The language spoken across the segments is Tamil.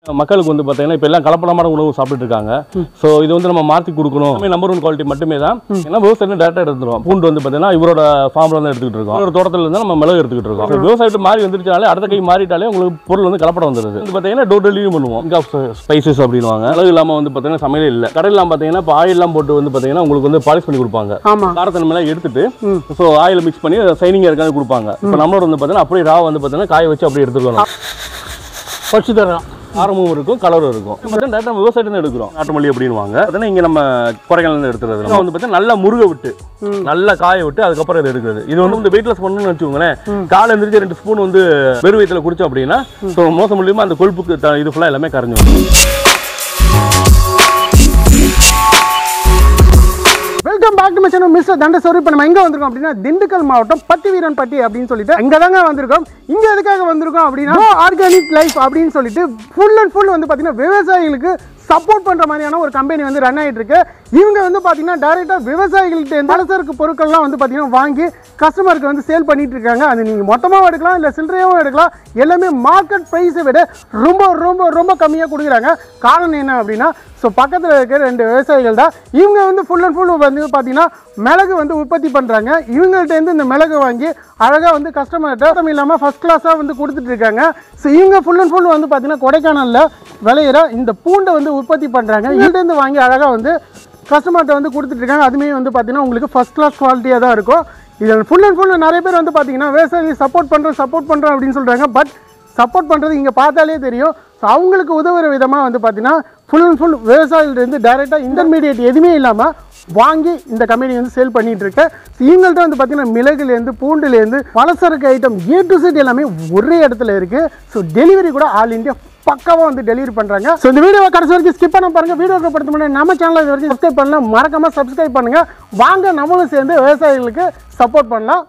மக்களுக்கு வந்து பார்த்தீங்கன்னா இப்போ எல்லாம் கலப்படமான உணவு சாப்பிட்டுட்டு இருக்காங்க ஸோ இது வந்து நம்ம மாற்றி கொடுக்கணும் நம்பர் ஒன் குவாலிட்டி மட்டுமே தான் ஏன்னா விவசாயம் டேரக்டாக எடுத்துரும் பூண்டு வந்து பார்த்தீங்கன்னா இவரோட ஃபார்ம்ல வந்து எடுத்துக்கிட்டு இருக்கோம் ஒரு தோட்டத்தில் இருந்து நம்ம மிளகு எடுத்துக்கிட்டு இருக்கோம் So, விவசாயத்தை மாறி வந்துருச்சாலே அடுத்த கை மாறிட்டாலே உங்களுக்கு பொருள் வந்து கலப்படம் வந்துருது வந்து பார்த்தீங்கன்னா டோர் டெலிவரி பண்ணுவோம் இங்கே ஸ்பைசஸ் அப்படின்வாங்க மிளகு இல்லாமல் வந்து பார்த்தீங்கன்னா சமையலே இல்லை கடையிலாம் பார்த்தீங்கன்னா இப்போ ஆயிலெலாம் போட்டு வந்து பார்த்தீங்கன்னா உங்களுக்கு வந்து பாலிஷ் பண்ணி கொடுப்பாங்க ஆமா காரத்தன்மையெல்லாம் எடுத்துட்டு ஸோ ஆயில் மிக்ஸ் பண்ணி சைனிங் இருக்காது கொடுப்பாங்க இப்போ நம்மளோட வந்து பார்த்தீங்கன்னா அப்படியே ரா வந்து பார்த்தீங்கன்னா காய வச்சு அப்படியே எடுத்துக்கணும் பச்சு தரோம் காரமும் இருக்கும் கலரும் இருக்கும் டேரக்டாக விவசாயத்துல எடுக்கிறோம் நாட்டு மல்லி அப்படின்வாங்க பார்த்தீங்கன்னா இங்கே நம்ம குறைகள் எடுத்துறது நம்ம வந்து பார்த்தீங்கன்னா நல்லா முருக விட்டு நல்லா காய விட்டு அதுக்கப்புறம் இது எடுக்கிறது இது வந்து இந்த வெயிட்லெஸ் பண்ணணும்னு வச்சுக்கோங்களேன் காலை எந்திரிச்சு ரெண்டு ஸ்பூன் வந்து வெறும் வயிற்றுல குடிச்சோம் அப்படின்னா ஸோ மோசம் மூலியமா அந்த கொழுப்புக்கு த- இது ஃபுல்லாக எல்லாமே கரைஞ்சு வரும் welcome back to my channel mister Thandasori இப்போ நம்ம எங்க வந்திருக்கோம் அப்படின்னா திண்டுக்கல் மாவட்டம் பட்டி வீரன் பட்டி அப்படின்னு சொல்லிட்டு இங்க தாங்க வந்திருக்கோம் இங்க எதுக்காக வந்திருக்கோம் அப்படின்னா ஆர்கானிக் லைஃப் அப்படின்னு சொல்லிட்டு ஃபுல் அண்ட் ஃபுல் வந்து பாத்தீங்கன்னா விவசாயிகளுக்கு சப்போர்ட் பண்ற மாதிரியான ஒரு கம்பெனி வந்து ரன் ஆயிட்டு இருக்கு இவங்க வந்து பாத்தீங்கன்னா டைரக்டா விவசாயிகள்கிட்ட இருந்து பலசரக்கு பொருட்கள்லாம் வந்து பாத்தீங்கன்னா வாங்கி கஸ்டமருக்கு வந்து சேல் பண்ணிட்டு இருக்காங்க அது நீங்க மொத்தமாவும் எடுக்கலாம் இல்ல சில்லறையாவும் எடுக்கலாம் எல்லாமே மார்க்கெட் ப்ரைஸை விட ரொம்ப ரொம்ப ரொம்ப கம்மியாக கொடுக்குறாங்க காரணம் என்ன அப்படின்னா ஸோ பக்கத்தில் இருக்கிற ரெண்டு விவசாயிகள் தான் இவங்க வந்து ஃபுல் அண்ட் ஃபுல் வந்து பார்த்தீங்கன்னா மிளகு வந்து உற்பத்தி பண்ணுறாங்க இவங்கள்ட்டேருந்து இந்த மிளகு வாங்கி அழகாக வந்து கஸ்டமர்கிட்ட மட்டும் இல்லாமல் ஃபஸ்ட் கிளாஸாக வந்து கொடுத்துட்டு இருக்காங்க ஸோ இவங்க ஃபுல் அண்ட் ஃபுல் வந்து பார்த்தீங்கன்னா கொடைக்கானலில் விளையிற இந்த பூண்டை வந்து உற்பத்தி பண்ணுறாங்க இவங்கள்ட்டேருந்து வாங்கி அழகாக வந்து கஸ்டமர்கிட்ட வந்து கொடுத்துட்டு இருக்காங்க அதுமே வந்து பார்த்தீங்கன்னா உங்களுக்கு ஃபஸ்ட் கிளாஸ் குவாலிட்டியாக தான் இருக்கும் இதில் ஃபுல் அண்ட் ஃபுல் நிறைய பேர் வந்து பார்த்தீங்கன்னா விவசாயி சப்போர்ட் பண்ணுறோம் சப்போர்ட் பண்ணுறோம் அப்படின்னு சொல்கிறாங்க பட் சப்போர்ட் பண்ணுறது இங்கே பார்த்தாலே தெரியும் ஸோ அவங்களுக்கு உதவுற விதமாக வந்து பார்த்தீங்கன்னா ஃபுல் அண்ட் ஃபுல் விவசாயிகிட்டேருந்து டைரெக்டாக இன்டர்மீடியட் எதுவுமே இல்லாமல் வாங்கி இந்த கம்பெனி வந்து சேல் பண்ணிட்டு இருக்கு So, இவங்கள்ட்ட வந்து பார்த்தீங்கன்னா மிளகுலேருந்து பூண்டுலேருந்து பலசரக்கு ஐட்டம் ஏ டு செட் எல்லாமே ஒரே இடத்துல இருக்குது ஸோ டெலிவரி கூட ஆல் இந்தியா பக்காவாக வந்து டெலிவரி பண்ணுறாங்க ஸோ இந்த வீடியோ கடைசி வரைக்கும் ஸ்கிப் பண்ண பாருங்க வீடியோக்கு படுத்த முன்னாடி நம்ம சேனல் இது வரைக்கும் சப்ஸ்கிரைப் பண்ணலாம் மறக்காம சப்ஸ்கிரைப் பண்ணுங்க வாங்க நம்மளும் சேர்ந்து விவசாயிகளுக்கு சப்போர்ட் பண்ணலாம்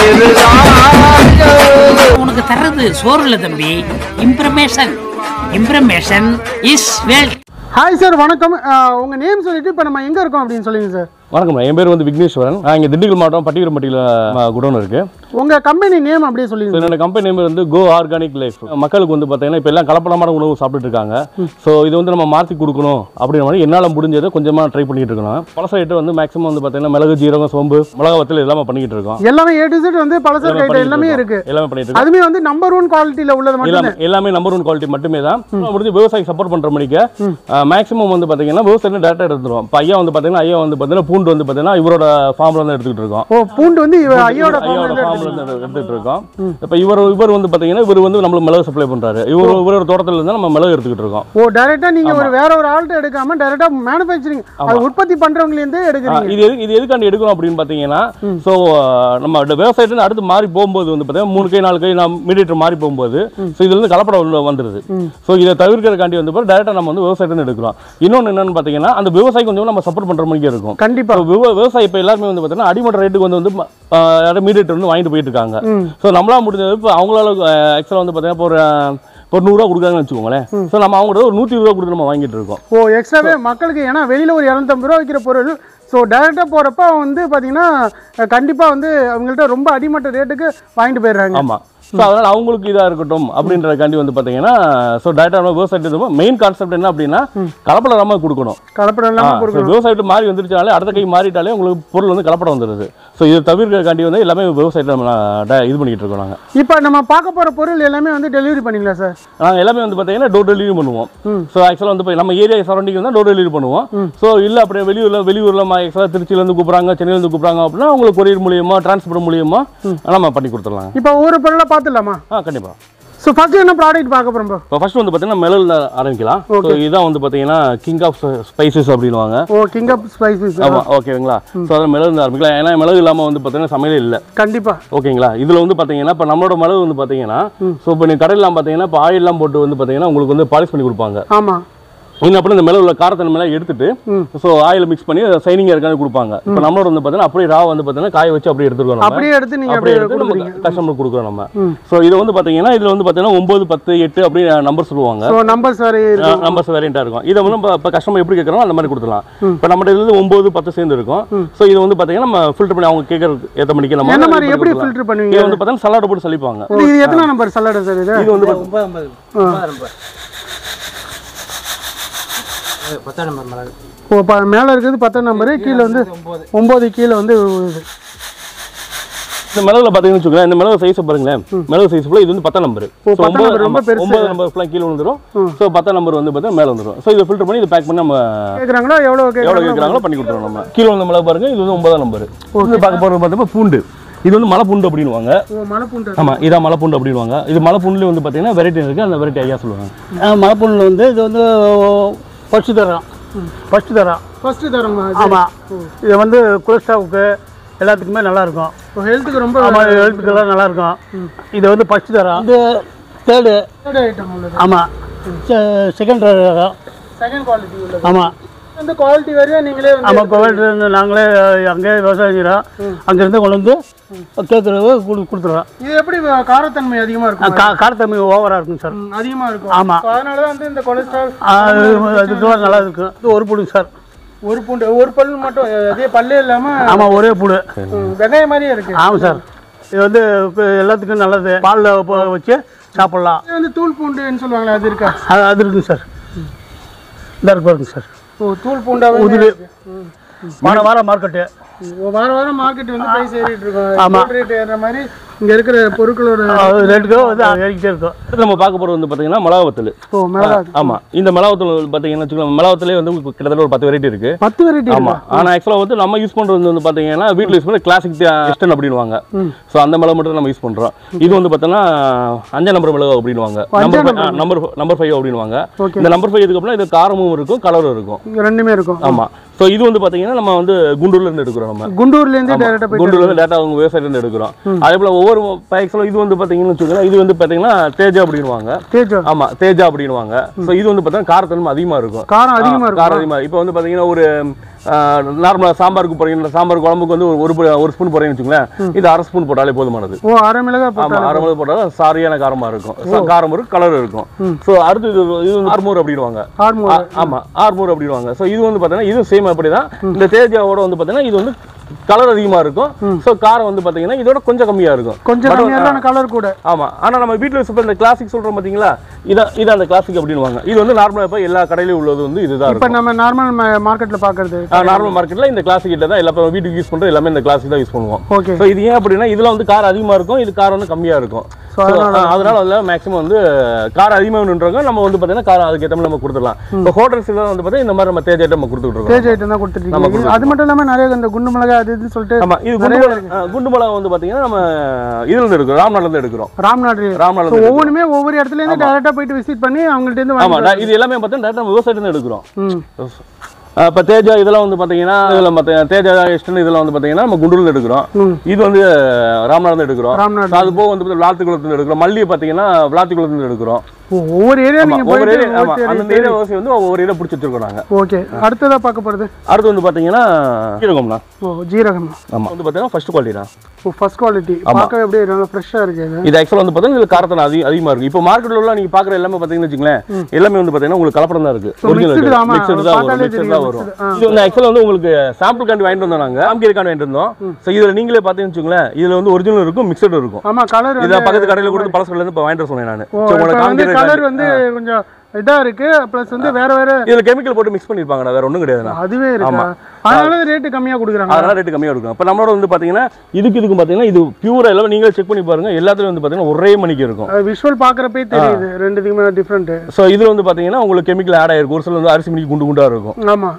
உனக்கு தர்றது சோறு இல்ல தம்பி information information is wealth hi sir வணக்கம் அஹ், உங்க நேம் சொல்லிட்டு இப்போ நம்ம எங்க இருக்கோம் அப்படின்னு சொல்லுங்க சார் வணக்கம் என் பேர் வந்து விக்னேஸ்வரன் நான் இங்கே திண்டுக்கல் மாவட்டம் பட்டிவரம்பட்டியில் குடோன் இருக்கு உங்க கம்பெனி நேம் அப்படியே So, சொல்லுங்க என்னோட கம்பெனி நேம் வந்து கோ ஆர்கானிக் லைஃப் மக்களுக்கு வந்து பார்த்தீங்கன்னா இப்போ எல்லாம் கலப்படமான உணவு சாப்பிட்டுட்டு இருக்காங்க ஸோ இது வந்து நம்ம மாற்றி கொடுக்கணும் அப்படின்ற மாதிரி என்னால் முடிஞ்சதை கொஞ்சமாக ட்ரை பண்ணிட்டு இருக்கோம் பழச ஐட்டம் வந்து மேக்ஸிமம் வந்து பார்த்தீங்கன்னா மிளகு ஜீரகம் சோம்பு மிளகா வத்தல் எல்லாமே பண்ணிக்கிட்டு இருக்கோம் எல்லாமே ஏ டு செட் வந்து பலசர எல்லாமே ஐட்டம் பண்ணிட்டு எல்லாமே இருக்கோம். இருக்கு எல்லாமே பண்ணிட்டு இருக்கோம் அதுமே வந்து நம்பர் ஒன் குவாலிட்டியில உள்ளது மட்டும் எல்லாமே எல்லாமே நம்பர் ஒன் குவாலிட்டி மட்டுமே தான் முடிஞ்சு விவசாயி சப்போர்ட் பண்ற மணிக்கு மேக்ஸிமம் வந்து பாத்தீங்கன்னா விவசாயம் டேரக்டா எடுத்துருவோம் இப்போ ஐயா வந்து பாத்தீங்கன்னா ஐயா வந்து பாத்தீங்கன்னா பூண்டு வந்து பாத்தீங்கன்னா இவரோட ஃபார்ம்ல இருந்து எடுத்துக்கிட்டு இருக்கோம் ஓ பூண்டு வந்து இவ- ஐயோட ஐயாவோட farm ல ஃபார்ம்ல இருந்து இருந்து எடுத்துட்டு இருக்கோம் இப்போ இவர் இவர் வந்து பாத்தீங்கன்னா இவர் வந்து நம்மளுக்கு மிளகு சப்ளை பண்றாரு இவர் இவரோட தோட்டத்துல இருந்து நம்ம மிளகு எடுத்துக்கிட்டு இருக்கோம் ஓ டைரக்டா நீங்க ஒரு வேற ஒரு ஆள்கிட்ட எடுக்காம டைரக்டா மேனுஃபேக்சரிங் அது உற்பத்தி பண்றவங்கள இருந்தே ஆ, எடுக்கிறீங்க இது எது இது எதுக்காண்டி எடுக்கணும் அப்படின்னு பார்த்தீங்கன்னா ஸோ நம்ம விவசாயத்துல அடுத்து மாறி போகும்போது வந்து பார்த்தீங்கன்னா மூணு கை நாலு கை நம்ம மீடியேட்டர் மாறி போகும்போது ஸோ இதுல இருந்து கலப்படம் உள்ள வந்துருது ஸோ இதை தவிர்க்கிறதுக்காண்டி வந்து டேரெக்டாக நம்ம வந்து விவசாயத்துல எடுக்கிறோம் இன்னொன்று என்னன்னு பார்த்தீங்கன்னா அந்த விவசாயி கொஞ்சம் நம்ம சப்போர்ட் பண்ற மாதிரி இருக்கும் கண்டிப்பா இப்போ விவ விவசாயி இப்போ எல்லாருமே வந்து பார்த்தீங்கன்னா அடிமட்ட ரேட்டுக்கு வந்து வந்து யாரும் மீடியேட்டர் வந்து வாங்கிட்டு போயிட்டு இருக்காங்க ஸோ நம்மளா முடிஞ்சது இப்போ அவங்களால ஆக்சுவலாக வந்து பார்த்தீங்கன்னா இப்போ ஒரு அஹ், ஒரு நூறுரூவா கொடுக்குறாங்கன்னு வச்சுக்கோங்களேன் ஸோ நம்ம அவங்கள்ட்ட ஒரு நூற்றி ரூபா கொடுத்து நம்ம வாங்கிட்டு இருக்கோம் ஓ எக்ஸ்ட்ராவே மக்களுக்கு ஏன்னா வெளியில ஒரு இரநூத்தம்பது ரூபா விற்கிற பொருள் ஸோ டைரக்டா போறப்ப வந்து பாத்தீங்கன்னா அஹ், கண்டிப்பா வந்து அவங்கள்ட்ட ரொம்ப அடிமட்ட ரேட்டுக்கு வாங்கிட்டு போயிடுறாங்க ஆமா ஸோ அதனால் அவங்களுக்கு இதாக இருக்கட்டும் அப்படின்றக்காண்டி வந்து பார்த்தீங்கன்னா ஸோ டேரக்டாக விவசாயத்துக்கு மெயின் கான்செப்ட் என்ன அப்படின்னா கலப்படம் இல்லாமல் கொடுக்கணும் கலப்படம் ஆ, இல்லாம so கொடுக்கணும் விவசாயத்தை மாறி வந்துருச்சாலே அடுத்த கை மாறிட்டாலே உங்களுக்கு பொருள் வந்து கலப்படம் வந்துடுது ஸோ இதை தவிர்க்கிறக்காண்டி வந்து எல்லாமே விவசாயத்தை நம்ம ட- இது பண்ணிக்கிட்டு இருக்கோம் நாங்கள் இப்போ நம்ம பார்க்க போற பொருள் எல்லாமே வந்து டெலிவரி பண்ணிக்கலாம் சார் நாங்கள் எல்லாமே வந்து பார்த்தீங்கன்னா டோர் டெலிவரி பண்ணுவோம் ஸோ ஆக்சுவலாக வந்து இப்போ நம்ம ஏரியா சரௌண்டிங் தான் டோர் டெலிவரி பண்ணுவோம் ஸோ இல்லை அப்படியே வெளியூரில் வெளியூரில் ஆக்சுவலாக திருச்சியிலேருந்து கூப்பிட்றாங்க சென்னையிலேருந்து கூப்பிட்றாங்க அப்படின்னா உங்களுக்கு கொரியர் மூலியமா டிரான்ஸ்போர்ட் மூலியமா நம்ம பண்ணி கொடுத்துடலாங்க இப்போ ஒவ்வொரு பொருளை பார்த்துடலாமா ஆ கண்டிப்பாக ஸோ ஃபர்ஸ்ட் என்ன ப்ராடக்ட் பார்க்க போறோம் bro? இப்போ ஃபர்ஸ்ட் வந்து பார்த்தீங்கன்னா மிளகுல ஆரம்பிக்கலாம் ஸோ இதான் வந்து பார்த்தீங்கன்னா கிங் ஆஃப் ஸ்பைசஸ் அப்படின்வாங்க ஓ கிங் ஆஃப் ஸ்பைசஸ் ஆமாம் ஓகேங்களா ஸோ அதை மிளகு இருந்து ஆரம்பிக்கலாம் ஏன்னா மிளகு இல்லாமல் வந்து பார்த்தீங்கன்னா சமையலே இல்லை கண்டிப்பா ஓகேங்களா இதில் வந்து பார்த்தீங்கன்னா இப்போ நம்மளோட மிளகு வந்து பார்த்தீங்கன்னா ஸோ இப்போ நீங்கள் கடையிலாம் பார்த்தீங்கன்னா இப்போ ஆயிலெலாம் போட்டு வந்து பார்த்தீங்கன்னா உங்களுக்கு வந்து பாலிஷ் பண்ணி கொடுப்பாங்க ஆமா இன்னும் அப்புறம் இந்த மிளகுல காரத்தன்மைலாம் எடுத்துட்டு ஸோ ஆயில் மிக்ஸ் பண்ணி சைனிங் இருக்காது கொடுப்பாங்க இப்போ நம்மளோட வந்து பார்த்தீங்கன்னா அப்படியே ரா வந்து பார்த்தீங்கன்னா காய வச்சு அப்படியே எடுத்துருக்கோம் நம்ம அப்படியே எடுத்து நீங்க அப்படியே அப்படியே எடுத்து நம்ம கொடுக்குறீங்க கஸ்டமர் கொடுக்குறோம் நம்ம ஸோ இது வந்து பார்த்தீங்கன்னா இதில் வந்து பார்த்தீங்கன்னா ஒம்பது பத்து எட்டு அப்படி நம்பர் சொல்லுவாங்க ஸோ நம்பர்ஸ் வேற இருக்கு நம்பர்ஸ் வேரியண்டா இருக்கும் இதை வந்து இப்போ கஸ்டமர் எப்படி கேட்குறோம் அந்த மாதிரி கொடுத்துலாம் இப்போ நம்ம இதுல ஒம்பது பத்து சேர்ந்து இருக்கும் ஸோ இது வந்து பார்த்தீங்கன்னா நம்ம ஃபில்டர் பண்ணி அவங்க கேட்கறது ஏற்ற மணிக்கு நம்ம என்ன இது மாதிரி பண்ணி எப்படி கொடுக்கலாம். ஃபில்டர் பண்ணுவீங்க இது வந்து பார்த்தீங்கன்னா சலாடை போட்டு சலிப்பாங்க இது எத்தனை நம்பர் சல்லடை சார் இது இது வந்து பாத்தீங்கன்னா- பத்தாம் நம்பர் மிளகு ஓ ப மேலே இருக்கிறது பத்தாம் நம்பரு கீழே வந்து ஒம்பது கீழே வந்து இது. இந்த மிளகுல பாத்தீங்கன்னு வச்சுக்கோங்களேன் இந்த மிளகு சைஸ் பாருங்களேன் மிளகு சைஸ் ஃபுல்லாக இது வந்து பத்தாம் நம்பர் பத்தாம் number ரொம்ப பெருசு. ஒன்பது நம்பர் ஃபுல்லாக கீழே வந்துடும் ஸோ பத்தாம் நம்பர் வந்து பார்த்தா மேலே வந்துடும் ஸோ இதை ஃபில்டர் பண்ணி இதை பேக் பண்ணி நம்ம கேட்குறாங்களா எவ்வளோ எவ்வளோ கேட்குறாங்களோ கேட்குறாங்களோ பண்ணி கொடுத்துருவோம் நம்ம கீழே வந்து மிளகு பாருங்க இது வந்து ஒன்பதாம் நம்பர் இது பார்க்க போகிறது பார்த்தோம்னா பூண்டு இது வந்து மலை பூண்டு அப்படின்னுவாங்க ஓ மலை பூண்டு ஆமா இதான் மலை பூண்டு அப்படின்னுவாங்க இது மலை பூண்டுல வந்து பார்த்தீங்கன்னா வெரைட்டி இருக்கு அந்த வெரைட்டி ஐயா சொல்லுவாங்க மலைப்பூண்டில் வந்து இது வந்து ஃபஸ்ட்டு தரம் ஃபஸ்ட்டு தரம் ஃபஸ்ட்டு தரம் ஆமாம் இது வந்து கொலஸ்ட்ராவுக்கு எல்லாத்துக்குமே நல்லா இருக்கும் ஹெல்த்துக்கு ரொம்ப ஆமாம் எழுத்துக்கெல்லாம் நல்லா இருக்கும் இது வந்து ஃபஸ்ட்டு தரம் இது தேர்டு ஐட்டம் உள்ளது ஆமாம் செகண்ட் தரம் செகண்ட் குவாலிட்டி உள்ளது ஆமாம் இந்த குவாலிட்டி வரையும் நீங்களே வந்து ஆமாம் கோவில்லேருந்து நாங்களே அங்கேயே விவசாயம் செய்கிறோம் அங்கேருந்து கொண்டு வந்து கேட்குறவங்க கொடு கொடுத்துருவோம் இது எப்படி வ- காரத்தன்மை அதிகமா இருக்கும் கா காரத்தன்மை ஓவராக இருக்கும் சார் ம், அதிகமா இருக்கும் ஆமா. So, அதனால தான் வந்து இந்த கொலஸ்ட்ரால் அதுக்கெல்லாம் நல்லா இருக்கும் இது ஒரு புடுங்க சார் ஒரு பூண்டு ஒரு பல் மட்டும் அதே பல்லே இல்லாம ஆமாம் ஒரே புடு ம், வெங்காயம் மாதிரியே இருக்கு ஆமாம் சார் இது வந்து இப்ப எல்லாத்துக்கும் நல்லது பாலில் வச்சு சாப்பிட்லாம் இது வந்து தூள் பூண்டுன்னு சொல்லுவாங்களே அது இருக்கா அது அது இருக்குங்க சார் இந்த இருக்கு பாருங்க சார் ஓ தூள் பூண்டாவே உதிரி. இருக்கு. ம். வாரம் வாரம் மார்க்கெட்டு ஓ, வாரம் வாரம் மார்க்கெட் வந்து பிரைஸ் ஏறிட்டு ஆமா. இருக்கும் ரேட் ஏறுற மாதிரி இங்க இருக்கிற பொருட்களோட ரேட்டுக்கு வந்து ஏறிக்கிட்டே இருக்கும் அடுத்து நம்ம பார்க்க போகிறது வந்து பார்த்தீங்கன்னா மிளகாவத்தல் ஓ மிளகாய் ஆமா இந்த மிளகாவத்தல் பார்த்தீங்கன்னா வச்சுக்கோங்க மிளகாவத்திலே வந்து உங்களுக்கு கிட்டத்தட்ட ஒரு பத்து வெரைட்டி இருக்கு பத்து வெரைட்டி ஆமா ஆனா ஆக்சுவலா வந்து நம்ம யூஸ் பண்றது வந்து பாத்தீங்கன்னா வீட்ல யூஸ் பண்ண கிளாசிக் வெஸ்டர்ன் அப்படின்வாங்க சோ அந்த மிளகு மட்டும் நம்ம யூஸ் பண்றோம் இது வந்து பார்த்தோன்னா அஞ்சாம் நம்பர் மிளகு அப்படின்வாங்க நம்பர் நம்பர் நம்பர் ஃபைவ் அப்படின்வாங்க Okay. இந்த நம்பர் ஃபைவ் இதுக்கு அப்புறம் இது காரமும் இருக்கும் கலரும் இருக்கும் இங்க ரெண்டுமே இருக்கும் ஆமா சோ இது வந்து பாத்தீங்கன்னா நம்ம வந்து குண்டூர்ல இருந்து எடுக்கிறோம் நம்ம குண்டூர்ல இருந்து டைரக்டா போய் குண்டூர்ல இருந்து டேட்டா அவங்க விவசாயில இருந்து எடுக்கிறோம் அதே போல ஒவ்வொரு ஆக்சுவலா இது வந்து பாத்தீங்கன்னு வச்சுக்கோங்களேன் இது வந்து பாத்தீங்கன்னா தேஜா அப்படின்வாங்க தேஜோ ஆமா தேஜா அப்படின்வாங்க சோ இது வந்து பாத்தீங்கன்னா காரத்தன்மை அதிகமா இருக்கும் காரம் அதிகமா ஆ, இருக்கும் காரம் அதிகமா இப்போ வந்து பாத்தீங்கன்னா ஒரு நார்மலா சாம்பாருக்கு போறீங்க சாம்பார் குழம்புக்கு வந்து ஒரு பு- ஒரு ஸ்பூன் போறீங்கன்னு வச்சுங்களேன் இது அரை ஸ்பூன் போட்டாலே போதுமானது ஓ அரை மிளகாய் ஆமா போட்டா அரை மிளகு போட்டாலும் சாரியான காரமா இருக்கும் சா- காரம் இருக்கும் கலர் இருக்கும் சோ அடுத்து இது இது வந்து ஆர்மூர் அப்படிடுவாங்க ஹார்மோன் ஆ- ஆமா ஆர்மூர் அப்படிடுவாங்க சோ இது வந்து பாத்தீங்கன்னா இது சேம் அப்படிதான் இந்த தேஜாவோட வந்து பாத்தீங்கன்னா இது வந்து கலர் அதிகமா இருக்கும் சோ காரம் வந்து பாத்தீங்கன்னா இதோட கொஞ்சம் கம்மியா இருக்கும் கொஞ்சம் But, கம்மியான கலர் கூட ஆமா ஆனா நம்ம வீட்ல யூஸ் பண்ற இந்த கிளாசிக் சொல்றோம் பாத்தீங்களா இதான் இது அந்த கிளாசிக் அப்படின்னுவாங்க இது வந்து நார்மலா இப்ப எல்லா கடையிலயும் உள்ளது வந்து இதுதான் இப்ப இருக்கும் நம்ம நார்மல் மார்க்கெட்ல பாக்குறது நார்மல் மார்க்கெட்ல இந்த கிளாசிக் தான் எல்லா இப்ப வீட்டுக்கு யூஸ் பண்றது எல்லாமே இந்த கிளாசிக் தான் யூஸ் பண்ணுவோம் ஓகே ஸோ இது ஏன் அப்படின்னா இதுல வந்து காரம் அதிகமா இருக்கும் இது காரம் வந்து கம்மியா இருக்கும் So, So, ஆ, அதனால வந்து மேக்ஸிமம் வந்து காரம் அதிகமாக வேணுன்றவங்க நம்ம வந்து பார்த்தீங்கன்னா காரம் அதுக்கேற்ற மாதிரி நம்ம கொடுத்துடலாம் இப்போ ஹோட்டல்ஸ் வந்து பார்த்தீங்கன்னா இந்த மாதிரி நம்ம தேஜ் ஐட்டம் நம்ம கொடுத்துட்டு இருக்கோம் தேஜ் ஐட்டம் தான் கொடுத்துருக்கீங்க அது மட்டும் இல்லாம நிறைய இந்த குண்டு மிளகாய் அது இதுன்னு சொல்லிட்டு ஆமா இது குண்டு மிளகா ஆ, குண்டு மிளகா வந்து பார்த்தீங்கன்னா நம்ம இதுல இருந்து எடுக்கிறோம் ராம்நாட்ல இருந்து எடுக்கிறோம் ராம்நாடு ராம்நாட்ல So, இருந்து எடுக்கிறோம். ஒவ்வொன்றுமே ஒவ்வொரு இடத்துல இருந்து டைரக்டா போயிட்டு விசிட் பண்ணி அவங்கள்ட்ட இருந்து ஆமா வாங்கி நான் இது எல்லாமே பார்த்தீங்கன்னா டேரக்டாக நம்ம விவசாயத்துல இருந்து எடுக்கிறோம் ம் இப்போ தேஜா இதெல்லாம் வந்து பார்த்தீங்கன்னா இதில் மற்ற தேஜா எஸ்டன் இதெல்லாம் வந்து பார்த்தீங்கன்னா நம்ம குண்டூர்ல எடுக்கிறோம் ம். இது வந்து ராமநாதன் எடுக்கிறோம் ராம்நாடு அது போக வந்து விளாத்துக்குளத்துல எடுக்கிறோம் மல்லி பார்த்தீங்கன்னா விளாத்துக்குளத்துல எடுக்கிறோம் ஓ, ஒவ்வொரு ஏரியா ஆமா, நீங்க ஒவ்வொரு போயிட்டு ஏரியா ஆமா அந்த ஏரியா விவசாயம் வந்து ஒவ்வொரு ஏரியா பிடிச்சி வச்சிருக்கோம் நாங்க ஓகே அடுத்ததா பார்க்க போறது அடுத்து வந்து பார்த்தீங்கன்னா சீரகம்ண்ணா ஓ ஜீரகம் ஆமா வந்து பார்த்தீங்கன்னா ஃபர்ஸ்ட் குவாலிட்டி தான் ஓ ஃபர்ஸ்ட் குவாலிட்டி பார்க்கவே அப்படியே நல்லா ஃப்ரெஷ்ஷா இருக்கு இது இது ஆக்சுவலாக வந்து பார்த்தீங்கன்னா இது காரத்தனை அதிக அதிகமாக இருக்கு இப்போ மார்க்கெட்ல உள்ள நீங்க பார்க்குற எல்லாமே பார்த்தீங்கன்னா வச்சுங்களேன் எல்லாமே வந்து பார்த்தீங்கன்னா உங்களுக்கு கலப்படம் தான் இருக்கு mixed ஆமா, மிக்சர் தான் வரும் பார்த்தாலே மிக்சர் தெரியும், தான் வரும் mixed, ஆ. இது வந்து ஆக்சுவலாக வந்து உங்களுக்கு சாம்பிள் காண்டி வாங்கிட்டு வந்தோம் நாங்க காமிக்கிறக்காண்டி வாங்கிட்டு இருந்தோம் ஸோ இதில் நீங்களே பார்த்தீங்கன்னு வச்சுங்களேன் இதுல வந்து ஒரிஜினல் இருக்கும் மிக்சர் இருக்கும் ஆமா கலர் இதை பக்கத்து கடையில் கொடுத்து பழசு கடையில இருந்து இப்போ வாங்கிட்டு வர சொன்னேன் நான் ஓ ஸோ இப்போ உங்களுக்கு வந்து கலர் காமிக்கிறேன் வந்து கொஞ்சம் இதா இருக்கு ப்ளஸ் வந்து வேற வேற இதுல கெமிக்கல் போட்டு மிக்ஸ் பண்ணிருப்பாங்கடா வேற ஒன்றும் கிடையாதுண்ணா அதுவே இருக்கு அதனால ரேட்டு கம்மியா கொடுக்குறாங்க அதனால ரேட்டு கம்மியாக இருக்கும் இப்போ நம்மளோட வந்து பார்த்தீங்கன்னா இதுக்கு இதுக்கும் பார்த்தீங்கன்னா இது பியூரா எல்லாம் நீங்களே செக் பண்ணி பாருங்க எல்லாத்துலயும் வந்து பார்த்தீங்கன்னா ஒரே மணிக்கு இருக்கும் விஷுவல் பார்க்குறப்பே தெரியுது ரெண்டுத்துக்குமே டிஃப்ரெண்ட் ஸோ இதுல வந்து பார்த்தீங்கன்னா உங்களுக்கு கெமிக்கல் ஆட் ஆயிருக்கும் ஒரு சில வந்து அரிசி மணிக்கு குண்டு குண்டா இருக்கும் ஆமா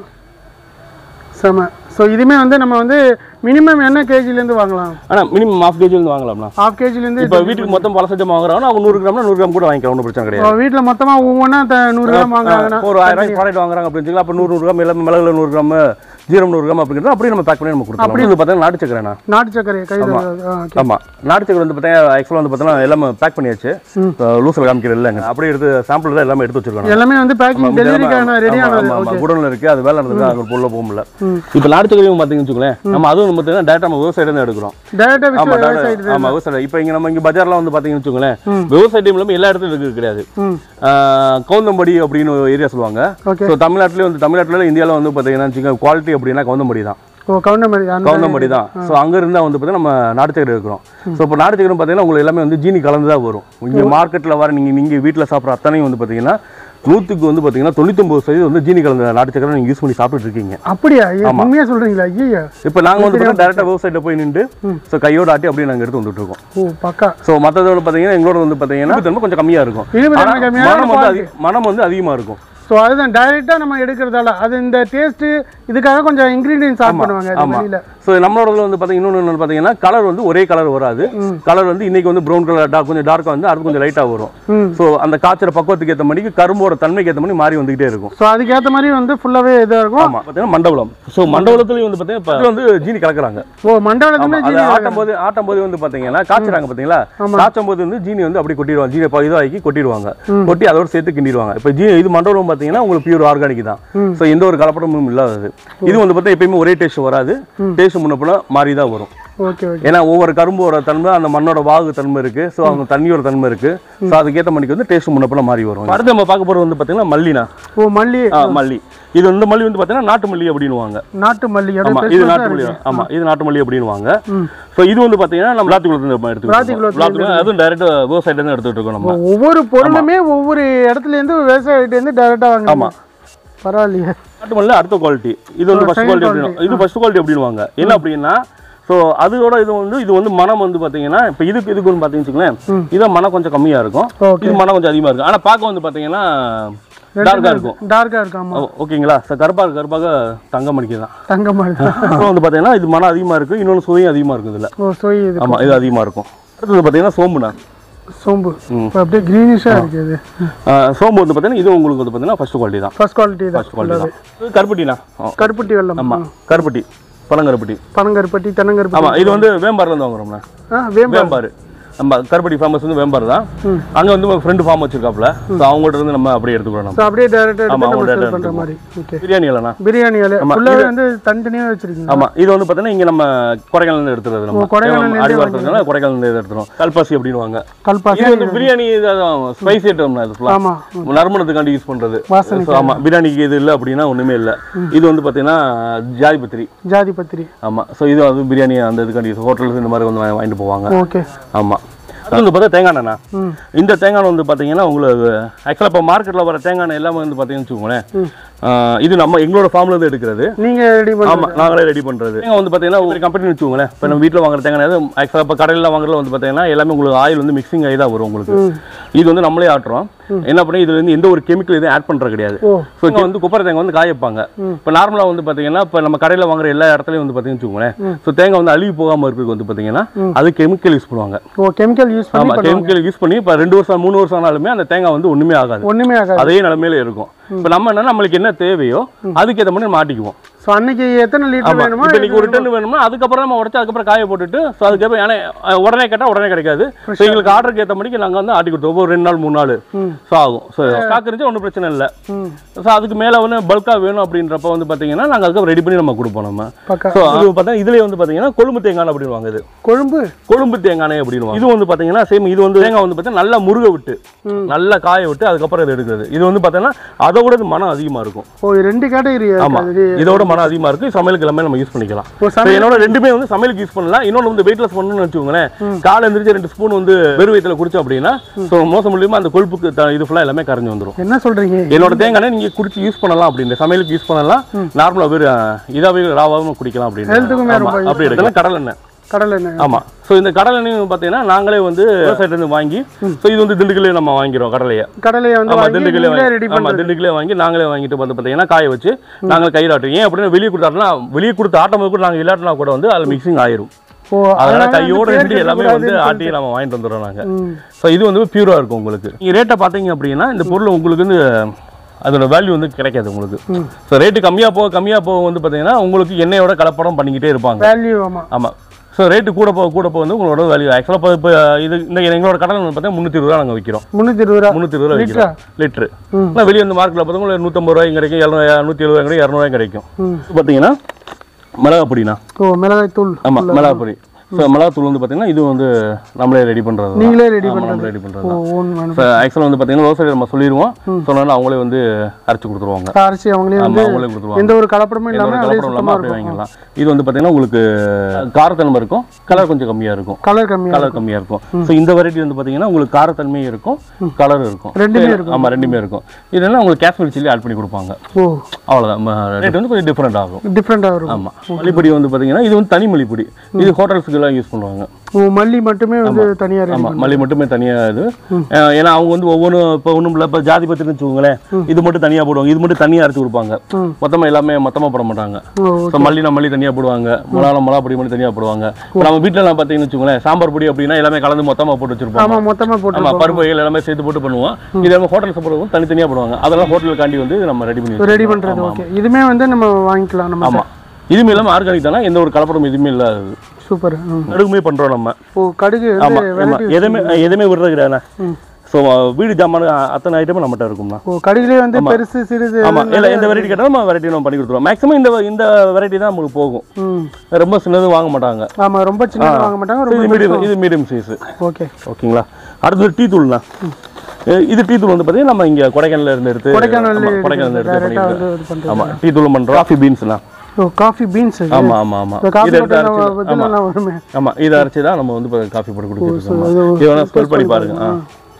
செம ஸோ இதுமே வந்து நம்ம வந்து மினிமம் என்ன கேஜிலேருந்து வாங்கலாம் ஆனா மினிமம் ஹாஃப் கேஜி வந்து வாங்கலாம்ண்ணா ஹாஃப் கேஜிலேருந்து இப்போ வீட்டுக்கு மொத்தம் பல சட்டம் வாங்குறாங்கன்னா அவங்க நூறு கிராம்னா நூறு கிராம் கூட வாங்கிக்கலாம் ஒன்றும் பிரச்சனை கிடையாது வீட்டில் மொத்தமா ஒவ்வொன்றா நூறு கிராம் வாங்குறாங்கன்னா ஒரு ஆயிரம் ரூபாய்க்கு ப்ராடக்ட் வாங்குறாங்க அப்படின்னு வச்சுக்கலாம் அப்போ நூறு நூறு கிராம் எல்லாமே மிளகுல நூறு கிராம் ஜீரம் நூறு கிராம் அப்படிங்கிறது அப்படியே நம்ம பேக் பண்ணி நம்ம கொடுத்துருவோம் அப்படி வந்து பார்த்தீங்கன்னா நாட்டு சக்கரைண்ணா நாட்டு சர்க்கரை கையில் ஓகே ஆமா நாட்டு சக்கரை வந்து பார்த்தீங்கன்னா ஆக்சுவலாக வந்து பார்த்தீங்கன்னா எல்லாமே பேக் பண்ணியாச்சு லூசில் காமிக்கிற இல்லைங்க அப்படியே எடுத்து சாம்பிள் தான் எல்லாமே எடுத்து வச்சிருக்கோம் எல்லாமே வந்து பேக்கிங் டெலிவரிக்கான ரெடி ஆனது ஓகே குடோன்ல இருக்கு அது வேலை நடந்தது அங்கே பொருள் போக முடியல இப்போ நாட்டு சக்கரையும் பார்த்தீங்கன்னு வச்சுக்கோங்களேன் நம்ம அதுவும் வந்து பார்த்தீங்கன்னா டேட்டா நம்ம விவசாயிடம் தான் எடுக்கிறோம் டேரக்டாக ஆமா விஷுவல் data- சைடு ஆமா விவசாயம் இப்போ இங்க நம்ம இங்க பஜார்லாம் வந்து பாத்தீங்கன்னு வச்சுக்கோங்களேன் விவசாய டீம் எல்லாமே எல்லா இடத்துலயும் இருக்குது கிடையாது ம் ஆஹ் கவுந்தம்படி அப்படின்னு ஒரு ஏரியா சொல்லுவாங்க Okay. ஸோ தமிழ்நாட்டிலே வந்து தமிழ்நாட்டில் இந்தியாவில் வந்து பார்த்தீங்கன்னா வச்சுக்கோங்க குவாலிட்டி அப்படின்னா கவுந்தம்படி தான் ஓ கவுண்டமணி அந்த கவுந்தம்படி தான் ஸோ அங்க இருந்தா வந்து பார்த்தீங்கன்னா நம்ம நாட்டு சக்கரை இருக்கிறோம் ஸோ இப்போ நாட்டு சக்கரை பார்த்தீங்கன்னா உங்களுக்கு எல்லாமே வந்து ஜீனி கலந்து தான் வரும் இங்கே மார்க்கெட்டில் வர நீங்கள் நீங்கள் வீட்டில் சாப்பிட்ற அத்தனையும் வந்து பார்த்தீங்கன்னா நூற்றுக்கு வந்து பார்த்தீங்கன்னா தொண்ணூத்தொம்பது சதவீதம் வந்து ஜீனி கலந்த நாட்டு சக்கரை நீங்கள் யூஸ் பண்ணி சாப்பிட்டுட்டு இருக்கீங்க அப்படியா ஐயா, உண்மையா சொல்றீங்களா ஐயா இப்போ நாங்கள் வந்து பார்த்தீங்கன்னா டேரெக்டாக விவசாயிட்ட போய் நின்று ஸோ கையோட ஆட்டி அப்படியே நாங்கள் எடுத்து வந்துட்டு இருக்கோம் ஓ பக்கா ஸோ மற்றதோட பார்த்தீங்கன்னா எங்களோட வந்து பார்த்தீங்கன்னா தன்மை கொஞ்சம் கம்மியாக இருக்கும் இனிப்பு தன்மை ஆனா, கம்மியா, மனம் வந்து quality. அதிக மனம் வந்து அதிகமாக இருக்கும் ஸோ அதுதான் டைரெக்டாக நம்ம எடுக்கிறதால அது இந்த டேஸ்ட்டு இதுக்காக கொஞ்சம் இன்க்ரீடியன்ஸ் ஆட் பண்ணுவாங்க அது ஆமா வெளியில ஸோ நம்மளோடதுல வந்து பார்த்தீங்கன்னா இன்னொன்று ஒன்று பார்த்தீங்கன்னா கலர் வந்து ஒரே கலர் வராது கலர் வந்து இன்னைக்கு வந்து ப்ரௌன் கலர் டார்க் கொஞ்சம் டார்க்காக வந்து அது கொஞ்சம் லைட்டாக வரும் ம். ஸோ அந்த காய்ச்சற பக்குவத்துக்கு ஏற்ற மாதிரி கரும்போட தன்மைக்கு ஏற்ற மாதிரி மாறி வந்துகிட்டே இருக்கும் ஸோ அதுக்கேற்ற மாதிரி வந்து ஃபுல்லாகவே இதாக இருக்கும் ஆமா பார்த்தீங்கன்னா மண்டபம் ஸோ மண்டபத்துலேயும் வந்து பார்த்தீங்கன்னா இப்ப வந்து ஜீனி கலக்குறாங்க ஓ மண்டபத்துமே ஆமா அது ஆட்டும் போது ஆட்டும் போது வந்து பார்த்தீங்கன்னா காய்ச்சறாங்க பார்த்தீங்களா காய்ச்சும் போது வந்து ஜீனி வந்து அப்படி கொட்டிடுவாங்க ஜீனி இதாகி கொட்டிடுவாங்க கொட்டி அதோட சேர்த்து கிண்டிடுவாங்க இப்போ ஜீ இது மண்டபம் பார்த்தீங்கன்னா உங்களுக்கு பியூர் ஆர்கானிக் தான் ஸோ எந்த ஒரு கலப்படமும் இல்லாதது இது வந்து பார்த்தா எப்பயுமே ஒரே டேஸ்ட் வராது டேஸ்ட் முன்னப்பட மாறி தான் வரும் ஓகே ஓகே ஏன்னா ஒவ்வொரு கரும்போட தன்மை அந்த மண்ணோட வாகு தன்மை இருக்கு ஸோ அந்த தண்ணியோட தன்மை இருக்கு ஸோ அதுக்கேற்ற மணிக்கு வந்து டேஸ்ட் முன்னப்பட மாறி வரும் அடுத்து நம்ம பார்க்க போகிறது வந்து பார்த்தீங்கன்னா மல்லினா ஓ மல்லி ஆ மல்லி இது இந்த மல்லி வந்து பார்த்தீங்கன்னா நாட்டு மல்லி அப்படின்னுவாங்க நாட்டு மல்லி ஆமா அப்படியே இது பெருசா நாட்டு மல்லி இருக்கு. ஆமா இது நாட்டு மல்லி அப்படின்னுவாங்க ஸோ இது வந்து பார்த்தீங்கன்னா நம்ம விளாத்துக்குளத்துல நம்ம விளாத்திக்குளத்துல எடுத்துக்கிட்டோம் விளாத்துக்குளம் அதுவும் டைரக்ட் விவசாயிட்ட இருந்து எடுத்துட்டு இருக்கோம் நம்ம ஒவ்வொரு பொருளுமே ஒவ்வொரு இடத்துல இருந்து விவசாயிட்ட இருந்து டைரக்டா வாங்க ஆமா. பரவாயில்லையே நாட்டு மல்லியில் அடுத்த குவாலிட்டி இது வந்து ஃபர்ஸ்ட் second குவாலிட்டி quality. அப்படின்னு இது ஃபர்ஸ்ட் குவாலிட்டி அப்படின்னுவாங்க என்ன அப்படின்னா ஸோ அதோட இது வந்து இது வந்து மனம் வந்து பார்த்தீங்கன்னா இப்போ இதுக்கு இதுக்கு வந்து பார்த்தீங்கன்னு வச்சுக்கோங்களேன் இதான் மனம் கொஞ்சம் கம்மியாக இருக்கும் Okay. இது மனம் கொஞ்சம் அதிகமாக இருக்கும் ஆனால் பார்க்க வந்து பார்த்தீங்கன்னா டார்க்காக இருக்கும் டார்க்கா இருக்கு ஆமா ஓ- ஓகேங்களா சார் கருப்பாக கருப்பாக தங்கம் மணிக்கு தான் தங்க மாதிரி தான். அப்புறம் வந்து பார்த்தீங்கன்னா இது மனம் அதிகமாக இருக்குது இன்னொன்று சுவையும் அதிகமாக இருக்கும் இதில் ஓ சோய் இது ஆமாம் இது அதிகமாக இருக்கும் அடுத்தது பார்த்தீங்கன்னா சோம்புண்ணா சோம்பு இப்போ அப்படியே க்ரீனிஷாக இருக்கு இது ஆ, சோம்பு வந்து பார்த்தீங்கன்னா இது உங்களுக்கு வந்து பார்த்தீங்கன்னா ஃபர்ஸ்ட் குவாலிட்டி தான் ஃபர்ஸ்ட் குவாலிட்டி தான் ஃபர்ஸ்ட் குவாலிட்டி தான் இது கருப்பட்டிண்ணா ஆ, கருப்பட்டி வெள்ளம் ஆமாம் கருப்பட்டி பழங்கருப்பட்டி பனங்கருப்பட்டி தென்னங்கருப்பட்டி ஆமாம் இது வந்து வேம்பார்லேருந்து வாங்குறோம்னா ஆ வேம்பு வேம்பார் நம்ம கருப்பட்டி ஃபேமஸ் வந்து வேம்பார் தான் அங்கே வந்து ஃப்ரெண்டு ஃபார்ம் வச்சிருக்காப்புல ஸோ அவங்கள்ட்ட இருந்து நம்ம அப்படியே எடுத்துக்கிறோம் நம்ம ஸோ அப்படியே டேரெக்டாக ஆமா, எடுத்து நம்ம அவங்க செல் direct பண்ணுற எடுத்துக்குவோம். மாதிரி ஓகே பிரியாணி இல்லைண்ணா பிரியாணி இலை ஆமா, ஃபுல்லாகவே வந்து தனித்தனியாக வச்சிருக்கீங்க ஆமாம் இது வந்து பார்த்தீங்கன்னா இங்கே நம்ம கொடைக்கானல் எடுத்துறது நம்ம கொடைக்கானல்ல இருந்தே அடிவாரத்துனால கொடைக்கானல் எடுத்துறோம் கல்பாசி அப்படின்னுவாங்க கல்பாசி இது வந்து பிரியாணி ஸ்பைசி ஐட்டம்னா இது ஃபுல்லாக ஆமா நறுமணத்துக்காண்டி யூஸ் பண்ணுறது வாசனைக்கு. ஆமாம் பிரியாணிக்கு இது இல்லை அப்படின்னா ஒன்றுமே இல்லை இது வந்து பார்த்தீங்கன்னா ஜாதி பத்திரி ஜாதி பத்திரி ஆமாம் ஸோ இது வந்து பிரியாணி அந்த இதுக்காண்டி ஹோட்டல்ஸ் இந்த மாதிரி வந்து வா- வாங்கிட்டு போவாங்க ஓகே ஆமாம் அது வந்து பார்த்தா தேங்காய் எண்ணெய்ண்ணா ம் இந்த தேங்காய் எண்ணெய் வந்து பார்த்தீங்கன்னா உங்களுக்கு ஆக்சுவலாக இப்போ மார்க்கெட்டில் வர தேங்காய் எண்ணெய் எல்லாமே வந்து பார்த்தீங்கன்னு வச்சுக்கோங்களேன் ஆஹ் இது நம்ம எங்களோட ஃபார்ம்ல இருந்து எடுக்கிறது நீங்கள் ரெடி பண்ண ஆமா நாங்களே ரெடி பண்றது தேங்காய் வந்து பார்த்தீங்கன்னா ஒரு கம்பெனி வச்சுக்கோங்களேன் இப்போ நம்ம வீட்டில் வாங்குற தேங்காய் எண்ணெய் ஆக்சுவலாக இப்போ கடையில் வாங்குறதுல வந்து பார்த்தீங்கன்னா எல்லாமே உங்களுக்கு ஆயில் வந்து மிக்சிங் ஆகி தான் வரும் உங்களுக்கு இது வந்து நம்மளே ஆட்டுறோம் என்ன பண்ணி இதுல இருந்து எந்த ஒரு கெமிக்கல் எதுவும் ஆட் பண்றது கிடையாது ஓ ஸோ இங்கே வந்து குப்பரை தேங்காய் வந்து காய வைப்பாங்க இப்போ நார்மலாக வந்து பார்த்தீங்கன்னா இப்போ நம்ம கடையில் வாங்குற எல்லா இடத்துலையும் வந்து பார்த்தீங்கன்னு வச்சுக்கோங்களேன் ஸோ தேங்காய் வந்து அழுகி போகாமல் இருக்கிறதுக்கு வந்து பார்த்தீங்கன்னா அது கெமிக்கல் யூஸ் பண்ணுவாங்க ஓ கெமிக்கல் யூஸ் பண்ணி ஆமா கெமிக்கல் யூஸ் பண்ணி இப்போ ரெண்டு வருஷம் மூணு வருஷம் ஆனாலுமே அந்த தேங்காய் வந்து ஒண்ணுமே ஆகாது ஒண்ணுமே ஆகாது அதே நிலைமையில இருக்கும் இப்போ நம்ம என்ன நம்மளுக்கு என்ன தேவையோ அதுக்கேற்ற மாதிரி நம்ம மாட்டிக்குவோம் ஸோ அன்னைக்கு எத்தனை லிட்டர் ஆமா வேணுமோ இப்போ நீங்க ஒரு டன் வேணுமா அதுக்கப்புறம் நம்ம உடச்சு அதுக்கப்புறம் காய போட்டுட்டு ஸோ அதுக்கப்புறம் ஏன்னா அஹ், உடனே கேட்டா உடனே கிடைக்காது ஸோ எங்களுக்கு ஆர்டருக்கு ஏற்ற மணிக்கு நாங்க வந்து ஆட்டி கொடுத்தோம் ஒரு ரெண்டு நாள் மூணு நாள் ஸோ ஆகும் ஸோ ஸ்டாக் இருந்துச்சு ஒன்றும் பிரச்சனை இல்லை ம் ஸோ அதுக்கு மேல வந்து பல்கா வேணும் அப்படின்றப்ப வந்து பாத்தீங்கன்னா நாங்க அதுக்கு ரெடி பண்ணி நம்ம கொடுப்போம் நம்ம பக்கா ஸோ அது பார்த்தா இதுலயே வந்து பாத்தீங்கன்னா கொழும்பு தேங்காய் அப்படின்னு வாங்குது கொழும்பு கொழும்பு தேங்காய் அப்படின்னு இது வந்து பாத்தீங்கன்னா சேம் இது வந்து தேங்காய் வந்து பார்த்தீங்கன்னா நல்லா முருக விட்டு நல்லா காய விட்டு அதுக்கப்புறம் இது எடுக்கிறது இது வந்து பார்த்தீங்கன்னா அதை விட இது மனம் அதிகமா இருக்கும் ஓ இது ரெண்டு கேட்டகரி ஆமா இதோட மனம் அதிகமா இருக்கு சமையலுக்கு எல்லாமே நம்ம யூஸ் பண்ணிக்கலாம் ஓ So, என்னோட ரெண்டுமே வந்து சமையலுக்கு யூஸ் பண்ணலாம் இன்னொன்று வந்து வெயிட்லெஸ் பண்ணணும்னு வச்சுக்கோங்களேன் காலை எந்திரிச்சு ரெண்டு ஸ்பூன் வந்து வெறும் வயிற்றுல குடிச்சோம் அப்படின்னா ஸோ மோசம் மூலியமா அந்த கொழுப்புக்கு த- இது ஃபுல்லாக எல்லாமே கரைஞ்சு வந்துடும் என்ன சொல்றீங்க என்னோட தேங்காய் எண்ணெய் நீங்க குடிச்சு யூஸ் பண்ணலாம் அப்படின்னு சமையலுக்கு யூஸ் பண்ணலாம் நார்மலா வெறும் இதாவே ராவாவும் குடிக்கலாம் Health-க்குமே அப்படின்னு ரொம்ப ஆமா, அப்படி எடுக்கலாம் கடல் எண்ணெய் கடல் எண்ணெய் ஆமா ஸோ இந்த கடல் எண்ணெய் பார்த்தீங்கன்னா நாங்களே வந்து விவசாயிட்ட இருந்து வாங்கி ஸோ இது வந்து திண்டுக்கல்லே நம்ம வாங்கிறோம் கடலையை கடலையை வந்து ஆமா வாங்கி திண்டுக்கல்லே நீங்களே வாங்கி ரெடி ஆமா பண்ணுறது திண்டுக்கல்லே வாங்கி நாங்களே வாங்கிட்டு வந்து பார்த்தீங்கன்னா காய வச்சு நாங்களே கையிலாட்டும் ஏன் அப்படின்னு வெளியே கொடுத்தாருன்னா வெளியே கொடுத்து ஆட்டம் போது கூட நாங்கள் இல்லாட்டினா கூட வந்து அதில் மிக்சிங் ஆயிரும் ஓ அதனால வந்து கையோட பேர் ரெண்டு எல்லாமே வந்து கெட்டுக்கூடாதுன்னு ஆட்டி நம்ம வாங்கிட்டு வந்துடுறோம் நாங்க ம். ஸோ இது வந்து பியூரா இருக்கும் உங்களுக்கு நீங்க ரேட்டை பார்த்தீங்க அப்படின்னா இந்த பொருள் உங்களுக்கு வந்து அதோட வேல்யூ வந்து கிடைக்காது உங்களுக்கு ஸோ ரேட்டு கம்மியா போக கம்மியா போக வந்து பார்த்தீங்கன்னா உங்களுக்கு எண்ணெயோட கலப்படம் பண்ணிக்கிட்டே இருப்பாங்க வேல்யூ ஆமா ஆமா ஸோ ரேட்டு கூட போக கூட போக வந்து உங்களோட வேல்யூ ஆக்சுவலாக இப்போ இப்போ இது இந்த எங்களோட கடல் வந்து பார்த்தீங்கன்னா முந்நூற்றி இருபது ரூபா நாங்கள் விற்கிறோம் முந்நூற்றி இருபது ரூபா முந்நூற்றி இருபது ரூபா லிட்டரா? விற்கிறோம் லிட்ரு ஆனால் வெளியே வந்து மார்க்கெட்டில் பார்த்தீங்கன்னா நூற்றம்பது ரூபாயும் கிடைக்கும் இரநூறு நூற்றி எழுபது கிடைக்கும் இரநூறுவாயும் கிடைக்கும் ம். பார்த்தீங்கன்னா மிளகா பொடினா ஓ மிளகாய் தூள் ஆமாம் மிளகா பொடி ஸோ மிளகாத்தூள் வந்து பார்த்தீங்கன்னா இது வந்து நம்மளே ரெடி பண்ணுறது நீங்களே ready நம்மளே ரெடி பண்ணுறது ஓ ஓன் வேணும் இப்போ ஆக்சுவலாக வந்து பார்த்தீங்கன்னா விவசாயி நம்ம சொல்லிடுவோம் சொன்னாலும் அவங்களே வந்து அரைச்சி கொடுத்துருவாங்க அரிசி அவங்களே ஆமா வந்து அவங்களே கொடுத்துருவாங்க எந்த ஒரு கலப்படமும் எந்த இல்லாம ஒரு அப்படியே கலப்படம் சுத்தமா இல்லாமல் அப்படியே இருக்கும் வாங்கிக்கலாம் இது வந்து பார்த்தீங்கன்னா உங்களுக்கு காரத்தன்மை இருக்கும் கலர் கொஞ்சம் கம்மியாக இருக்கும் கலர் கம்மியா கலர் கம்மியாக இருக்கும் ஸோ இந்த வெரைட்டி வந்து பார்த்தீங்கன்னா உங்களுக்கு காரத்தன்மையும் இருக்கும் கலர் இருக்கும் ரெண்டுமே சரி, இருக்கும். ஆமா ரெண்டுமே இருக்கும் இதெல்லாம் உங்களுக்கு காஷ்மீர் சில்லி ஆட் பண்ணி கொடுப்பாங்க ஓ அவ்வளோதான் ரேட் வந்து கொஞ்சம் டிஃப்ரெண்ட் ஆகும் டிஃப்ரெண்டாக இருக்கும் ஆமா மல்லிப்பொடி வந்து பார்த்தீங்கன்னா இது வந்து தனி மல்லிப்பொடி இது ஹோட்டல்ஸுக்கு எல்லாம் யூஸ் பண்ணுவாங்க ஓ மல்லி மட்டுமே வந்து தனியா ரெடி ஆமா மல்லி மட்டுமே தனியா இது அஹ் ஏன்னா அவங்க வந்து ஒவ்வொன்றும் இப்போ ஒன்றும் இல்லை இப்போ ஜாதி பத்திரின்னு வச்சுக்கோங்களேன் இது மட்டும் தனியா போடுவாங்க இது மட்டும் தனியா அரைச்சு கொடுப்பாங்க மொத்தமா எல்லாமே மொத்தமா போட மாட்டாங்க ஓ ஸோ மல்லினா மல்லி தனியா போடுவாங்க மிளகா மிளகா பொடி மட்டும் தனியா போடுவாங்க இப்போ நம்ம வீட்டில் எல்லாம் பார்த்தீங்கன்னு வச்சுக்கோங்களேன் சாம்பார் பொடி அப்படின்னா எல்லாமே கலந்து மொத்தமா போட்டு வச்சிருப்பாங்க ஆமா மொத்தமா போட்டு ஆமா பருப்பு வகைகள் எல்லாமே சேர்த்து போட்டு பண்ணுவோம் இது நம்ம ஹோட்டல் சாப்பிடுவோம் தனித்தனியா போடுவாங்க அதெல்லாம் ஹோட்டலுக்காண்டி வந்து நம்ம ரெடி பண்ணி ரெடி வச்சிருக்கோம். பண்றது ஆமா, ஓகே இதுமே வந்து நம்ம வாங்கிக்கலாம் நம்ம ஆமா இதுவுமே இல்லாமல் ஆர்கானிக் தானே எந்த ஒரு கலப்படம் எதுவுமே இல்லாதது சூப்பர் நடுவுமே பண்றோம் நம்ம ஓ கடுகு ஆமா வந்து ஆமா வெரைட்டி எதுவுமே எதுவுமே விடுறது கிடையாது ஸோ வீடு ஜாமான் அத்தனை ஐட்டமும் நம்மகிட்ட இருக்கும்ண்ணா ஓ கடுகுலேயே வந்து பெருசு சிறுது ஆமா இல்ல எந்த வெரைட்டி கேட்டாலும் நம்ம வெரைட்டி நம்ம பண்ணி கொடுத்துருவோம் மேக்ஸிமம் இந்த இந்த வெரைட்டி தான் நமக்கு போகும் ம் ரொம்ப சின்னதும் வாங்க மாட்டாங்க ஆமா ரொம்ப சின்னது வாங்க மாட்டாங்க So, இது ரொம்ப மீடியம் இது மீடியம் சைஸ் ஓகே ஓகேங்களா அடுத்தது டீ தூள்ண்ணா அஹ் இது டீ தூள் வந்து பார்த்தீங்கன்னா நம்ம இங்க கொடைக்கானல்ல இருந்து எடுத்து கொடைக்கானல்ல ஆமா, கொடைக்கானல்ல எடுத்து டைரக்டா வந்து இது பண்ணிருக்கோம் பண்றது ஆமா டீ தூள் பண்றோம் காஃபி பீன்ஸ்ண்ணா ஓ காஃபி பீன்ஸ் ஆமா ஆமா ஆமா இந்த காஃபி இதை எடுத்து போட்டு நம்ம அரைச்சு ஆமா இதெல்லாம் வருமே ஆமா இதை அரைச்சு தான் நம்ம வந்து இப்போ காஃபி போட்டு கொடுத்துட்டு இது இருக்கோம் ஒரு இது வேணா ஸ்மெல் பண்ணி பாருங்க ஆ.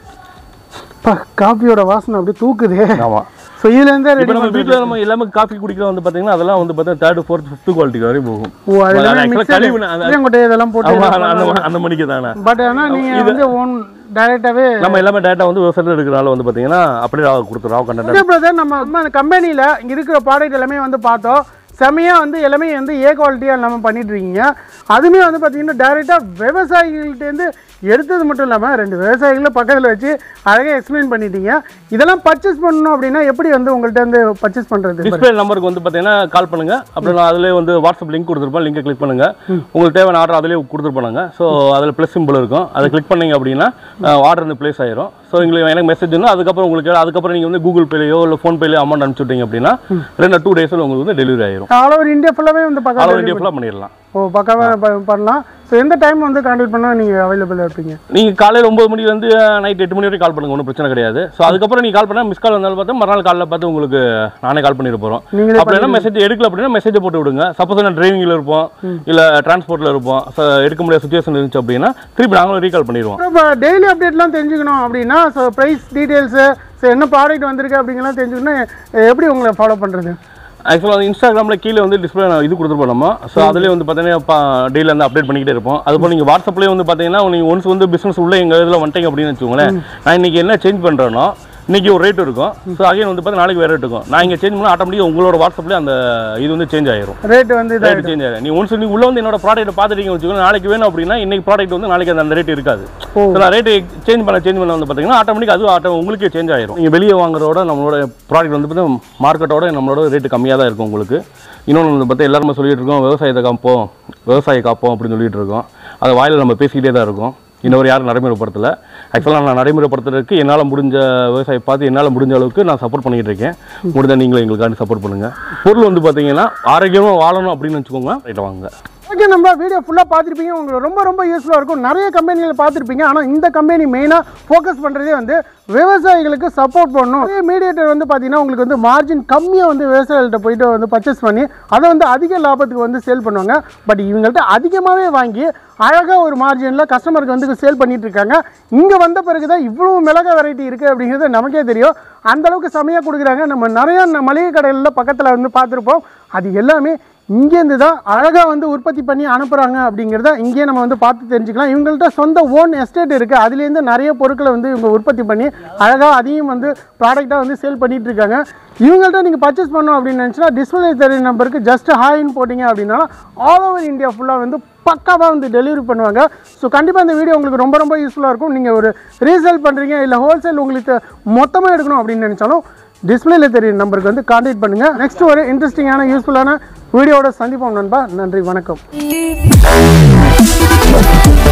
பா காஃபியோட வாசனை அப்படியே தூக்குதே ஆமா ஸோ இதுலேருந்தே இப்போ ரெடி நம்ம வீட்டில் நம்ம எல்லாமே காஃபி குடிக்கிறோம் வந்து பார்த்தீங்கன்னா அதெல்லாம் வந்து பார்த்தா தேர்ட் ஃபோர்த் ஃபிஃப்த் குவாலிட்டி வரையும் போகும் ஓ அது அது எல்லாமே actually மிக்சர் கழிவு நான் அந்த- இளங்கொட்டை இதெல்லாம் போட்டு ஆமா, அந்த ம- அந்த மணிக்கு தானே பட் ஆனால் நீங்கள் வந்து ஓன் டைரெக்டாகவே நம்ம எல்லாமே டேட்டா வந்து விவசாயத்தில் எடுக்கிறனால வந்து பார்த்தீங்கன்னா அப்படியே ராவ கொடுத்துரும் ராவ கண்டென்ட் ஓகே பிரதர் நம்ம நம்ம கம்பெனியில் இங்கே இருக்கிற ப்ராடக்ட் எல்லாமே வந்து பார்த்தோம் செமையாக வந்து எல்லாமே வந்து ஏ குவாலிட்டியாக எல்லாமே பண்ணிட்டு இருக்கீங்க அதுவுமே வந்து பார்த்தீங்கன்னா டைரெக்டாக விவசாயிகள்கிட்டேருந்து எடுத்தது மட்டும் இல்லாமல் ரெண்டு விவசாயிகளை பக்கத்தில் வச்சு அழகாக எக்ஸ்பிளைன் பண்ணிட்டீங்க இதெல்லாம் பர்ச்சேஸ் பண்ணணும் அப்படின்னா எப்படி வந்து உங்கள்கிட்ட வந்து பர்ச்சேஸ் பண்ணுறது டிஸ்பிளே நம்பருக்கு வந்து பார்த்தீங்கன்னா கால் பண்ணுங்க அப்புறம் நான் அதிலே வந்து வாட்ஸ்அப் லிங்க் கொடுத்துருப்பேன் லிங்கை கிளிக் பண்ணுங்க உங்களுக்கு தேவையான ஆர்டர் அதிலே கொடுத்துருப்பாங்க ஸோ அதில் ப்ளஸ் சிம்பிள் இருக்கும் அதை கிளிக் பண்ணீங்க அப்படின்னா ஆர்டர் வந்து ப்ளேஸ் ஆயிரும் ஸோ எங்களுக்கு எனக்கு மெசேஜ் அதுக்கப்புறம் உங்களுக்கு அதுக்கப்புறம் நீங்கள் வந்து கூகுள் பேலையோ இல்லை ஃபோன் பேலையோ அமௌண்ட் அனுப்பிச்சுட்டீங்க அப்படின்னா ரெண்டு டூ டேஸில் உங்களுக்கு வந்து டெலிவரி ஆயிரும் ஆல் ஓவர் இந்தியா ஃபுல்லாகவே வந்து ஆல் ஓவர் பக்கம் இந்தியா ஃபுல்லாக பண்ணிடலாம் ஓ பக்காவாக ப- பண்ணலாம் ஸோ எந்த டைம் வந்து கான்டாக்ட் பண்ணால் நீங்கள் அவைலபிளாக இருப்பீங்க நீங்கள் காலையில் ஒம்பது மணிலேருந்து நைட் எட்டு மணி வரைக்கும் கால் பண்ணுங்க ஒன்றும் பிரச்சனை கிடையாது ஸோ அதுக்கப்புறம் நீங்கள் கால் பண்ணால் மிஸ் கால் வந்தாலும் பார்த்தா மறுநாள் காலையில் பார்த்து உங்களுக்கு நானே கால் பண்ணிட்டு போகிறோம் நீங்களே அப்படின்னா மெசேஜ் எடுக்கல அப்படின்னா மெசேஜ் போட்டு விடுங்க சப்போஸ் நான் டிரைவிங்கில் இருப்போம் இல்லை டிரான்ஸ்போர்ட்டில் இருப்போம் so எடுக்க முடியாத சுச்சுவேஷன் இருந்துச்சு அப்படின்னா திருப்பி நாங்களும் ரீகால் பண்ணிடுவோம் இப்போ டெய்லி அப்டேட்லாம் தெரிஞ்சுக்கணும் அப்படின்னா ஸோ ப்ரைஸ் டீட்டெயில்ஸு ஸோ என்ன ப்ராடக்ட் வந்திருக்கு அப்படிங்கலாம் தெரிஞ்சுக்கணும் எப்படி உங்களை ஃபாலோ பண்ணுறது ஆக்சுவலாக இன்ஸ்டாகிராமில் கீழே வந்து டிஸ்பிளே இது கொடுத்துருப்போம் நம்ம ஸோ அதிலே வந்து பார்த்தீங்கன்னா டெய்லி வந்து அப்டேட் பண்ணிக்கிட்டே இருப்போம் அதுபோல் நீங்கள் வாட்ஸ்அப்லேயே வந்து பார்த்தீங்கன்னா நீங்கள் ஒன்ஸ் வந்து பிஸ்னஸ் உள்ள எங்கள் இதில் வந்துட்டீங்க அப்படின்னு வச்சுக்கோங்களேன் நான் இன்னைக்கு என்ன சேஞ்ச் பண்ணுறேனோ இன்னைக்கு ஒரு ரேட் இருக்கும் ஸோ அகைன் வந்து பார்த்தா நாளைக்கு வேறு ரேட் இருக்கும் நான் இங்கே சேஞ்ச் பண்ணால் ஆட்டோமேட்டிக்காக உங்களோட வாட்ஸ்அப்லேயே அந்த இது வந்து சேஞ்ச் ஆயிரும் ரேட் வந்து இதாக ரேட் சேஞ்ச் ஆயிரும் நீ ஒன்ஸ் நீ உள்ள வந்து என்னோட ப்ராடக்ட் பார்த்துட்டீங்க வச்சுக்கோங்க நாளைக்கு வேணும் அப்படின்னா இன்னைக்கு ப்ராடக்ட் வந்து நாளைக்கு அந்த ரேட் இருக்காது ஓ. ஸோ நான் ரேட்டு சேஞ்ச் பண்ண சேஞ்ச் பண்ண வந்து பார்த்தீங்கன்னா ஆட்டோமேட்டிக் அது ஆட்டோ உங்களுக்கே சேஞ்ச் ஆயிரும் நீங்கள் வெளியே வாங்குறதோட நம்மளோட ப்ராடக்ட் வந்து பார்த்தீங்கன்னா மார்க்கெட்டோட நம்மளோட ரேட்டு கம்மியாக தான் இருக்கும் உங்களுக்கு இன்னொன்று வந்து பார்த்தா எல்லாருமே சொல்லிட்டு இருக்கோம் விவசாயத்தை காப்போம் விவசாயி காப்போம் அப்படின்னு சொல்லிட்டு இருக்கோம் அதை வாயில நம்ம பேசிக்கிட்டே தான் இருக்கோம் இன்னொரு யாரும் நடைமுறைப்படுத்தல ஆக்சுவலாக நான் நடைமுறைப்படுத்துறதுக்கு என்னால் முடிஞ்ச விவசாயி பார்த்து என்னால் முடிஞ்ச அளவுக்கு நான் சப்போர்ட் பண்ணிட்டு இருக்கேன் முடிஞ்ச நீங்களும் எங்களுக்காண்டி சப்போர்ட் பண்ணுங்க பொருள் வந்து பார்த்தீங்கன்னா ஆரோக்கியமாக வாழணும் அப்படின்னு வச்சுக்கோங்க ரைட்டை வாங்க ஓகே நம்ம வீடியோ ஃபுல்லாக பார்த்துருப்பீங்க உங்களுக்கு ரொம்ப ரொம்ப யூஸ்ஃபுல்லாக இருக்கும் நிறைய கம்பெனிகள் பார்த்துருப்பீங்க ஆனால் இந்த கம்பெனி மெயினாக ஃபோக்கஸ் பண்ணுறதே வந்து விவசாயிகளுக்கு சப்போர்ட் பண்ணணும் அதே மீடியேட்டர் வந்து பார்த்தீங்கன்னா உங்களுக்கு வந்து மார்ஜின் கம்மியாக வந்து விவசாயிகள்கிட்ட போயிட்டு வந்து பர்ச்சேஸ் பண்ணி அதை வந்து அதிக லாபத்துக்கு வந்து சேல் பண்ணுவாங்க பட் இவங்கள்ட்ட அதிகமாகவே வாங்கி அழகாக ஒரு மார்ஜினில் கஸ்டமருக்கு வந்து சேல் பண்ணிட்டு இருக்காங்க இங்கே வந்த பிறகு தான் இவ்வளோ மிளகா வெரைட்டி இருக்குது அப்படிங்கிறது நமக்கே தெரியும் அந்த அளவுக்கு செமையாக கொடுக்குறாங்க நம்ம நிறைய ந- மளிகை கடைகளில் பக்கத்தில் வந்து பார்த்துருப்போம் அது எல்லாமே இங்கேருந்து தான் அழகாக வந்து உற்பத்தி பண்ணி அனுப்புகிறாங்க அப்படிங்கிறத இங்கேயே நம்ம வந்து பார்த்து தெரிஞ்சுக்கலாம் இவங்கள்ட்ட சொந்த ஓன் எஸ்டேட் இருக்குது அதுலேருந்து நிறைய பொருட்களை வந்து இவங்க உற்பத்தி பண்ணி அழகாக அதையும் வந்து ப்ராடக்டாக வந்து சேல் பண்ணிட்டு இருக்காங்க இவங்கள்ட்ட நீங்கள் பர்ச்சேஸ் பண்ணோம் அப்படின்னு நினச்சினா டிஸ்பிளே தெரிய நம்பருக்கு ஜஸ்ட் ஹாய்னு போட்டிங்க அப்படின்னா ஆல் ஓவர் இந்தியா ஃபுல்லாக வந்து பக்காவாக வந்து டெலிவரி பண்ணுவாங்க ஸோ கண்டிப்பாக இந்த வீடியோ உங்களுக்கு ரொம்ப ரொம்ப யூஸ்ஃபுல்லாக இருக்கும் நீங்கள் ஒரு ரீசேல் பண்ணுறீங்க இல்லை ஹோல்சேல் உங்களுக்கு மொத்தமாக எடுக்கணும் அப்படின்னு நினச்சாலும் டிஸ்பிளேல தெரியும் நம்பருக்கு வந்து கான்டாக்ட் பண்ணுங்கள் நெக்ஸ்ட் ஒரு இன்ட்ரெஸ்டிங்கான யூஸ்ஃபுல்லான வீடியோவோட சந்திப்போம் நண்பா நன்றி வணக்கம் Thank